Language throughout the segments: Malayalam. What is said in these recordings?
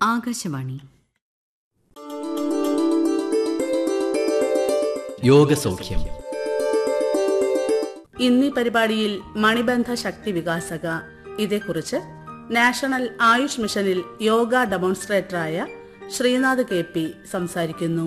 ആകാശവാണി യോഗസൗഖ്യം ഇന്നീ പരിപാടിയിൽ മണിബന്ധ ശക്തി വികാസക ഇതേക്കുറിച്ച് നാഷണൽ ആയുഷ് മിഷനിൽ യോഗ ഡെമോൺസ്ട്രേറ്ററായ ശ്രീനാഥ് കെ പി സംസാരിക്കുന്നു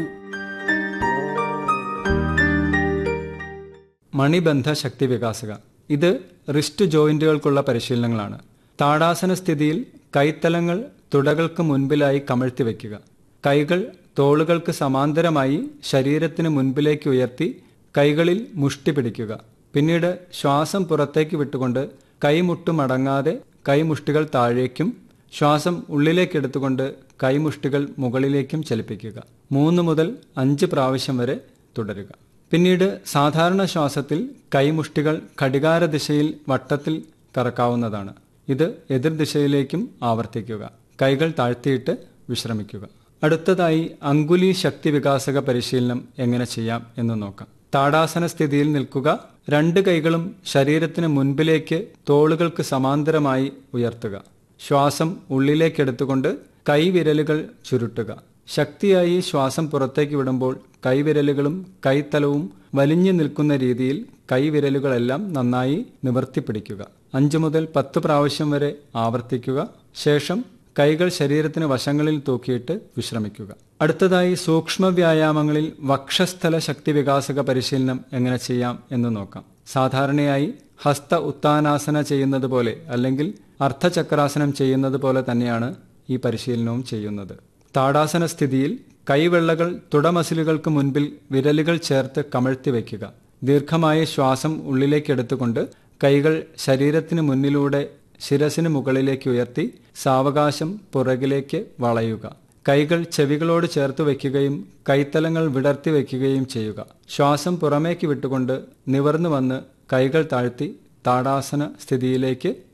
മണിബന്ധ ശക്തി വികാസക ഇത് റിസ്റ്റ് ജോയിന്റുകൾക്കുള്ള പരിശീലനങ്ങളാണ് താടാസന സ്ഥിതിയിൽ കൈത്തലങ്ങൾ തുടകൾക്ക് മുൻപിലായി കമഴ്ത്തി വയ്ക്കുക കൈകൾ തോളുകൾക്ക് സമാന്തരമായി ശരീരത്തിന് മുൻപിലേക്ക് ഉയർത്തി കൈകളിൽ മുഷ്ടി പിടിക്കുക പിന്നീട് ശ്വാസം പുറത്തേക്ക് വിട്ടുകൊണ്ട് കൈമുട്ടുമടങ്ങാതെ കൈമുഷ്ടികൾ താഴേക്കും ശ്വാസം ഉള്ളിലേക്കെടുത്തുകൊണ്ട് കൈമുഷ്ടികൾ മുകളിലേക്കും ചലിപ്പിക്കുക മൂന്ന് മുതൽ അഞ്ച് പ്രാവശ്യം വരെ തുടരുക പിന്നീട് സാധാരണ ശ്വാസത്തിൽ കൈമുഷ്ടികൾ ഘടികാര ദിശയിൽ വട്ടത്തിൽ കറക്കാവുന്നതാണ് ഇത് എതിർദിശയിലേക്കും ആവർത്തിക്കുക കൈകൾ താഴ്ത്തിയിട്ട് വിശ്രമിക്കുക അടുത്തതായി അങ്കുലി ശക്തി വികാസക പരിശീലനം എങ്ങനെ ചെയ്യാം എന്ന് നോക്കാം താടാസന സ്ഥിതിയിൽ നിൽക്കുക രണ്ട് കൈകളും ശരീരത്തിന് മുൻപിലേക്ക് തോളുകൾക്ക് സമാന്തരമായി ഉയർത്തുക ശ്വാസം ഉള്ളിലേക്കെടുത്തുകൊണ്ട് കൈവിരലുകൾ ചുരുട്ടുക ശക്തിയായി ശ്വാസം പുറത്തേക്ക് വിടുമ്പോൾ കൈവിരലുകളും കൈത്തലവും വലിഞ്ഞു നിൽക്കുന്ന രീതിയിൽ കൈവിരലുകളെല്ലാം നന്നായി നിവർത്തി പിടിക്കുക അഞ്ചു മുതൽ പത്ത് പ്രാവശ്യം വരെ ആവർത്തിക്കുക ശേഷം കൈകൾ ശരീരത്തിന് വശങ്ങളിൽ തൂക്കിയിട്ട് വിശ്രമിക്കുക അടുത്തതായി സൂക്ഷ്മ വ്യായാമങ്ങളിൽ വക്ഷസ്ഥല ശക്തി വികാസക പരിശീലനം എങ്ങനെ ചെയ്യാം എന്ന് നോക്കാം സാധാരണയായി ഹസ്ത ഉത്താനാസന ചെയ്യുന്നത് പോലെ അല്ലെങ്കിൽ അർദ്ധചക്രാസനം ചെയ്യുന്നത് പോലെ തന്നെയാണ് ഈ പരിശീലനവും ചെയ്യുന്നത് താടാസന സ്ഥിതിയിൽ കൈവെള്ളകൾ തുടമസിലുകൾക്ക് മുൻപിൽ വിരലുകൾ ചേർത്ത് കമഴ്ത്തി വയ്ക്കുക ദീർഘമായ ശ്വാസം ഉള്ളിലേക്കെടുത്തുകൊണ്ട് കൈകൾ ശരീരത്തിന് മുന്നിലൂടെ ശിരസിന് മുകളിലേക്ക് ഉയർത്തി സാവകാശം പുറകിലേക്ക് വളയുക കൈകൾ ചെവികളോട് ചേർത്ത് വയ്ക്കുകയും കൈത്തലങ്ങൾ വിടർത്തി വയ്ക്കുകയും ചെയ്യുക ശ്വാസം പുറമേക്ക് വിട്ടുകൊണ്ട് നിവർന്നു വന്ന് കൈകൾ താഴ്ത്തി താടാസന സ്ഥിതിയിലേക്ക്